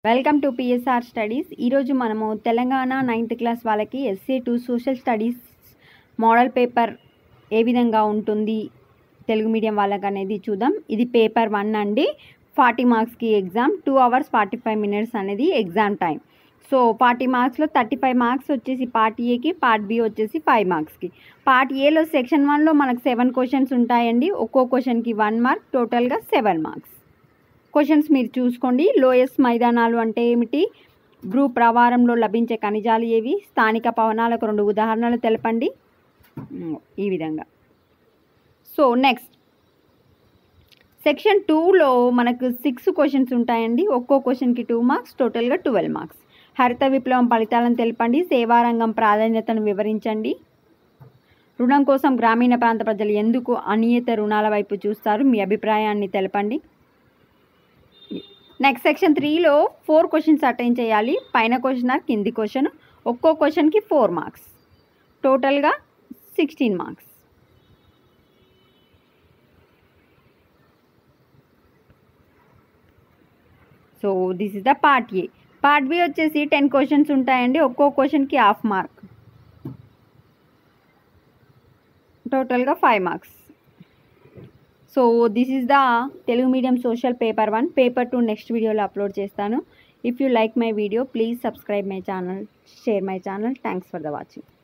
welcome to PSR studies ఈరోజు మనము Telangana ninth class వాళ్ళకి ఎస్సీ two social studies model paper ఏ విధంగా ఉంటుంది తెలుగు మీడియం వాళ్ళకి అనేది చూద్దాం ఇది పేపర్ వన్ అండి ఫార్టీ మార్క్స్కి exam two hours forty five minutes అనేది ఎగ్జామ్ టైం సో ఫార్టీ మార్క్స్లో థర్టీ ఫైవ్ మార్క్స్ వచ్చేసి పార్ట్ ఏకి పార్ట్ బి వచ్చేసి ఫైవ్ మార్క్స్కి పార్ట్ ఏలో సెక్షన్ వన్లో మనకు సెవెన్ క్వశ్చన్స్ ఉంటాయండి ఒక్కో క్వశ్చన్కి వన్ మార్క్ టోటల్గా సెవెన్ మార్క్స్ క్వశ్చన్స్ మీరు చూసుకోండి లోయస్ మైదానాలు అంటే ఏమిటి భూ ప్రవారంలో లభించే ఖనిజాలు ఏవి స్థానిక పవనాలకు రెండు ఉదాహరణలు తెలపండి ఉమ్, ఈ విధంగా సో నెక్స్ట్ సెక్షన్ టూలో మనకు సిక్స్ క్వశ్చన్స్ ఉంటాయండి ఒక్కో క్వశ్చన్కి టూ మార్క్స్ టోటల్గా ట్వెల్వ్ మార్క్స్ హరిత విప్లవం ఫలితాలను తెలపండి సేవారంగం ప్రాధాన్యతను వివరించండి రుణం కోసం గ్రామీణ ప్రాంత ప్రజలు ఎందుకు అనియత రుణాల వైపు చూస్తారు మీ అభిప్రాయాన్ని తెలపండి నెక్స్ట్ సెక్షన్ త్రీలో ఫోర్ క్వశ్చన్స్ అటెండ్ చేయాలి పైన క్వశ్చన్ ఆర్ కింది క్వశ్చన్ ఒక్కో క్వశ్చన్కి ఫోర్ మార్క్స్ టోటల్గా sixteen marks so this is the part A part B వచ్చేసి టెన్ క్వశ్చన్స్ ఉంటాయండి ఒక్కో క్వశ్చన్కి హాఫ్ మార్క్ టోటల్గా five marks so this is the Telugu medium social paper one paper two next వీడియోలో అప్లోడ్ చేస్తాను if you like my video please subscribe my channel share my channel thanks for the watching